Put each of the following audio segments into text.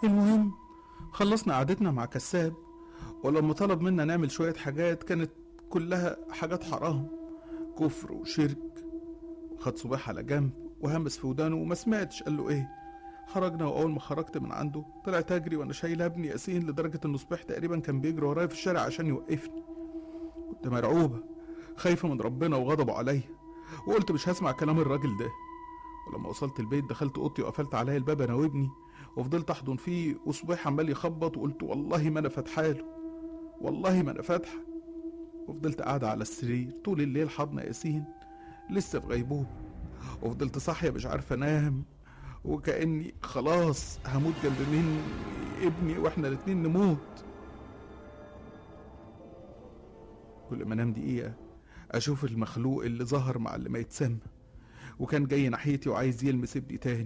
المهم خلصنا قعدتنا مع كساب ولما طلب منا نعمل شوية حاجات كانت كلها حاجات حرام كفر وشرك خد صباح على جنب وهمس في ودانه وما سمعتش قال له ايه خرجنا واول ما خرجت من عنده طلعت اجري وانا شايل ابني ياسين لدرجه انه صبح تقريبا كان بيجري ورايا في الشارع عشان يوقفني كنت مرعوبه خايفه من ربنا وغضبه عليا وقلت مش هسمع كلام الراجل ده ولما وصلت البيت دخلت اوضتي وقفلت عليا الباب انا وابني وفضلت احضن فيه وصبح عمال يخبط وقلت والله ما انا فاتحاله والله ما انا فاتحه وفضلت قاعده على السرير طول الليل حاضنه ياسين لسه في غيبوبه وفضلت صاحيه مش عارفه انام وكاني خلاص هموت جنب مين ابني واحنا الاتنين نموت كل ما انام دقيقه اشوف المخلوق اللي ظهر مع اللي ما يتسمى وكان جاي ناحيتي وعايز يلمس ابني تاني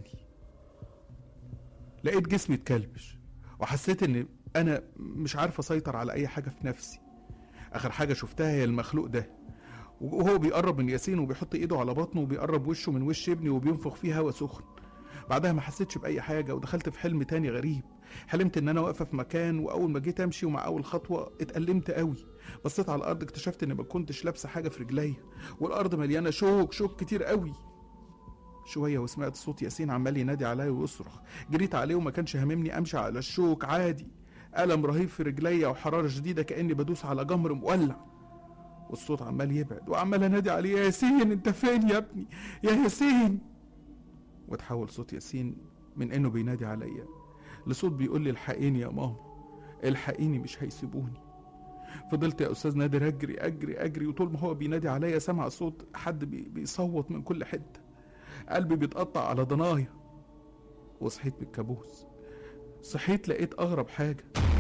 لقيت جسمي اتكلبش وحسيت ان انا مش عارف اسيطر على اي حاجه في نفسي اخر حاجه شفتها هي المخلوق ده وهو بيقرب من ياسين وبيحط ايده على بطنه وبيقرب وشه من وش ابني وبينفخ فيه هوا سخن بعدها ما حسيتش باي حاجه ودخلت في حلم تاني غريب حلمت ان انا واقفه في مكان واول ما جيت امشي ومع اول خطوه اتألمت قوي بصيت على الارض اكتشفت ان ما كنتش لابسه حاجه في رجليا والارض مليانه شوك شوك كتير قوي شويه وسمعت صوت ياسين عمال ينادي عليا ويصرخ جريت عليه وما كانش هاممني امشي على الشوك عادي ألم رهيب في رجليا وحرارة شديدة كأني بدوس على جمر مولع والصوت عمال يبعد وعمال انادي عليه يا ياسين انت فين يا ابني يا ياسين وتحول صوت ياسين من انه بينادي عليا لصوت بيقول لي الحقيني يا ماما الحقيني مش هيسيبوني فضلت يا استاذ نادر اجري اجري اجري وطول ما هو بينادي عليا سمع صوت حد بي بيصوت من كل حته قلبي بيتقطع على ضنايا وصحيت من الكابوس صحيت لقيت اغرب حاجه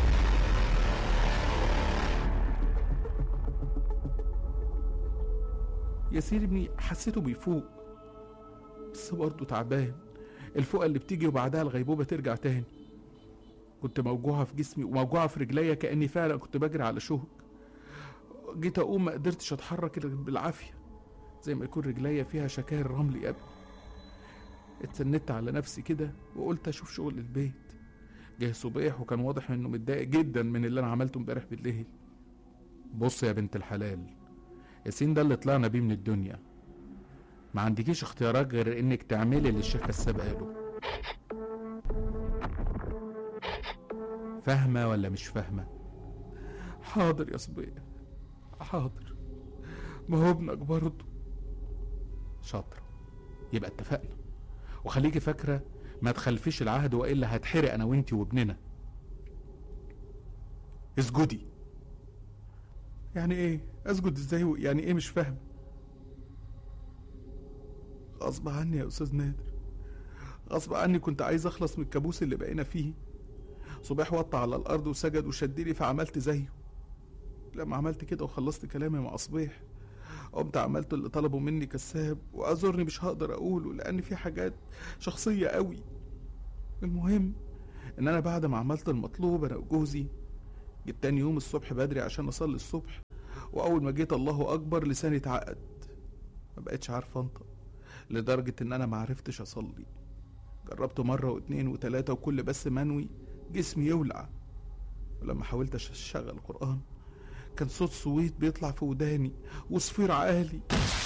ياسين ابني حسيته بيفوق بس برضه تعبان الفوقة اللي بتيجي وبعدها الغيبوبة ترجع تاني كنت موجوعة في جسمي وموجوعة في رجليا كأني فعلا كنت بجري على شوك جيت أقوم ما قدرتش أتحرك إلا بالعافية زي ما يكون رجليا فيها شكاير رمل يا ابني اتسندت على نفسي كده وقلت أشوف شغل البيت جه صبيح وكان واضح إنه متضايق جدا من اللي أنا عملته امبارح بالليل بص يا بنت الحلال ياسين ده اللي طلعنا بيه من الدنيا ما عندكيش اختيارات غير انك تعملي اللي الشيخ كساب قاله فاهمة ولا مش فاهمة حاضر يا صبية حاضر ما هو ابنك برضه شاطرة يبقى اتفقنا وخليكي فاكرة ما تخلفيش العهد والا هتحرق انا وانتي وابننا اسجدي يعني ايه اسجد ازاي يعني ايه مش فاهم غصب عني يا استاذ نادر غصب عني كنت عايز اخلص من الكابوس اللي بقينا فيه صباح وطى على الارض وسجد وشدني فعملت زيه لما عملت كده وخلصت كلامي مع صبيح قمت عملت اللي طلبه مني كساب واعذرني مش هقدر اقوله لان في حاجات شخصيه قوي المهم ان انا بعد ما عملت المطلوب انا وجوزي جيت تاني يوم الصبح بدري عشان اصلي الصبح واول ما جيت الله اكبر لساني اتعقد ما بقتش عارف انطق لدرجة ان انا معرفتش اصلي جربت مرة واتنين وتلاتة وكل بس منوي جسمي يولع ولما حاولت اشغل قرآن كان صوت صويت بيطلع في وداني وصفير عالي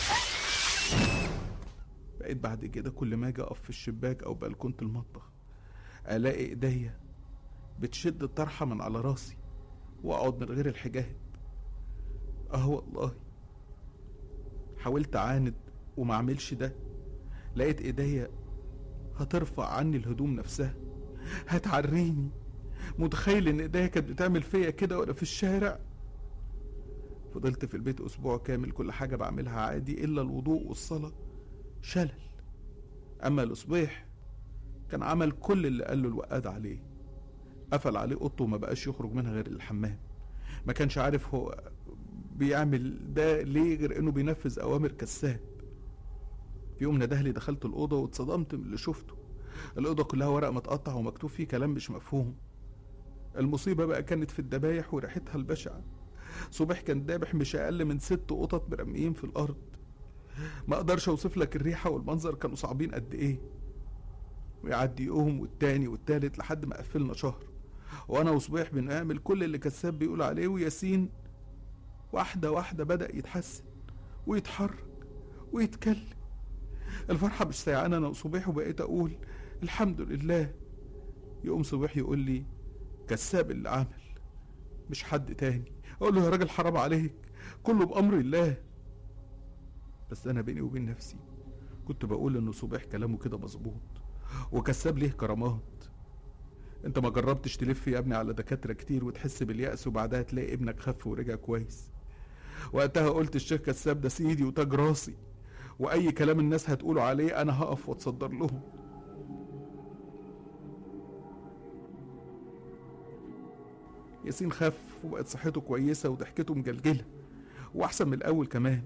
بقيت بعد كده كل ما اجي اقف في الشباك او بلكونة المطبخ الاقي ايديا بتشد الطرحة من على راسي واقعد من غير الحجاب اه والله حاولت اعاند وما اعملش ده لقيت ايديا هترفع عني الهدوم نفسها هتعريني متخيل ان ايديا كانت بتعمل فيا كده وانا في الشارع فضلت في البيت اسبوع كامل كل حاجه بعملها عادي الا الوضوء والصلاه شلل اما الصبيح كان عمل كل اللي قاله الوقاد عليه قفل عليه اوضته وما بقاش يخرج منها غير الحمام ما كانش عارف هو بيعمل ده ليه غير انه بينفذ اوامر كساب في يوم ندهلي دخلت الأوضة واتصدمت من اللي شفته الأوضة كلها ورق متقطع ومكتوب فيه كلام مش مفهوم المصيبة بقى كانت في الدبايح وريحتها البشعة صبح كان دابح مش أقل من ست قطط مرميين في الأرض ما أقدرش أوصف لك الريحة والمنظر كانوا صعبين قد إيه ويعدي يوم والتاني والتالت لحد ما قفلنا شهر وانا وصبيح بنعمل كل اللي كساب بيقول عليه وياسين واحدة واحدة بدأ يتحسن ويتحرك ويتكلم الفرحة مش سايعانة أنا وصبيح وبقيت أقول الحمد لله يقوم صبيح يقول لي كساب اللي عمل مش حد تاني أقول له يا راجل حرام عليك كله بأمر الله بس أنا بيني وبين نفسي كنت بقول إن صبيح كلامه كده مظبوط وكساب ليه كرامات انت ما جربتش تلف يا ابني على دكاترة كتير وتحس باليأس وبعدها تلاقي ابنك خف ورجع كويس وقتها قلت الشيخ كساب ده سيدي وتاج راسي واي كلام الناس هتقوله عليه انا هقف واتصدر لهم ياسين خف وبقت صحته كويسة وضحكته مجلجلة وأحسن من الأول كمان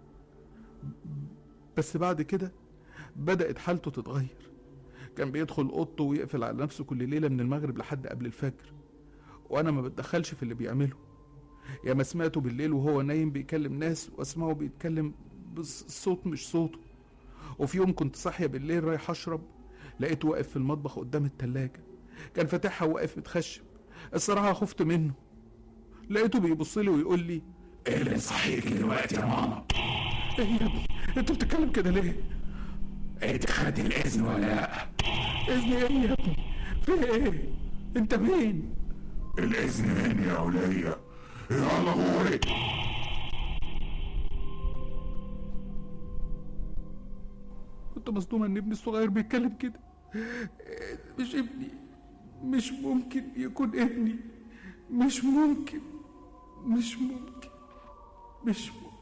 بس بعد كده بدأت حالته تتغير كان بيدخل أوضته ويقفل على نفسه كل ليلة من المغرب لحد قبل الفجر وأنا ما بتدخلش في اللي بيعمله يا ما سمعته بالليل وهو نايم بيكلم ناس واسمعه بيتكلم بس الصوت مش صوته وفي يوم كنت صاحية بالليل رايح أشرب لقيته واقف في المطبخ قدام التلاجة كان فاتحها وواقف متخشب الصراحة خفت منه لقيته بيبص لي ويقول لي ايه اللي صحيك دلوقتي يا ماما ايه يا ابني انت بتتكلم كده ليه انت خدت الاذن ولا لا اذن ايه يا ابني في ايه انت مين الاذن مني يا ولية يلا غوري كنت مصدومة ان ابني الصغير بيتكلم كده مش ابني مش ممكن يكون ابني مش ممكن مش ممكن مش ممكن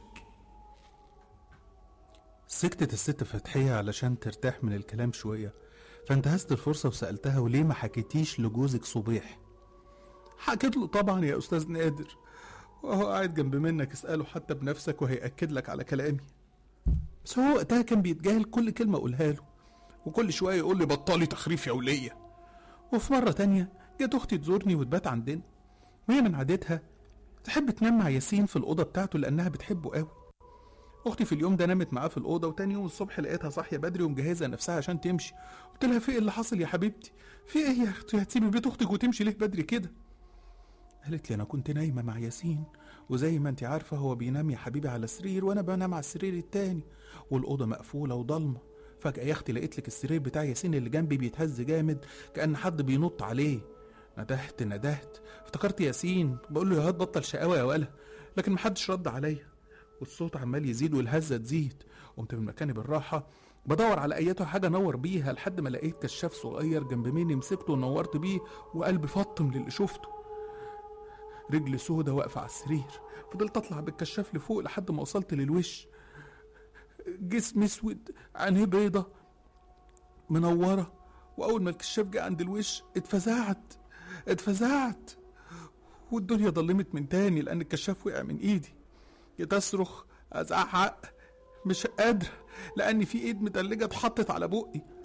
سكتت الست فتحية علشان ترتاح من الكلام شوية فانتهزت الفرصة وسألتها وليه ما حكيتيش لجوزك صبيح حكيت له طبعا يا أستاذ نادر وهو قاعد جنب منك اسأله حتى بنفسك وهيأكد لك على كلامي بس هو وقتها كان بيتجاهل كل كلمة أقولها له وكل شوية يقول لي بطلي تخريف يا ولية وفي مرة تانية جت أختي تزورني وتبات عندنا وهي من عادتها تحب تنام مع ياسين في الأوضة بتاعته لأنها بتحبه قوي أختي في اليوم ده نامت معاه في الأوضة وتاني يوم الصبح لقيتها صاحية بدري ومجهزة نفسها عشان تمشي قلت لها في إيه اللي حصل يا حبيبتي في إيه يا أختي هتسيبي بيت أختك وتمشي ليه بدري كده قالت لي أنا كنت نايمة مع ياسين وزي ما أنت عارفة هو بينام يا حبيبي على سرير وأنا بنام على السرير التاني والأوضة مقفولة وضلمة فجأة يا أختي لقيت لك السرير بتاع ياسين اللي جنبي بيتهز جامد كأن حد بينط عليه ندهت ندهت افتكرت ياسين بقول له يا هات بطل شقاوة يا ولا لكن محدش رد عليا والصوت عمال يزيد والهزة تزيد قمت من مكاني بالراحة بدور على ايتها حاجة انور بيها لحد ما لقيت كشاف صغير جنب مني مسكته ونورت بيه وقلبي فطم للي شفته رجل سودة واقفة على السرير فضلت اطلع بالكشاف لفوق لحد ما وصلت للوش جسم اسود عينيه بيضة منورة واول ما الكشاف جه عند الوش اتفزعت اتفزعت والدنيا ضلمت من تاني لان الكشاف وقع من ايدي جيت اصرخ ازعق مش قادرة لان في ايد متلجة اتحطت على بقي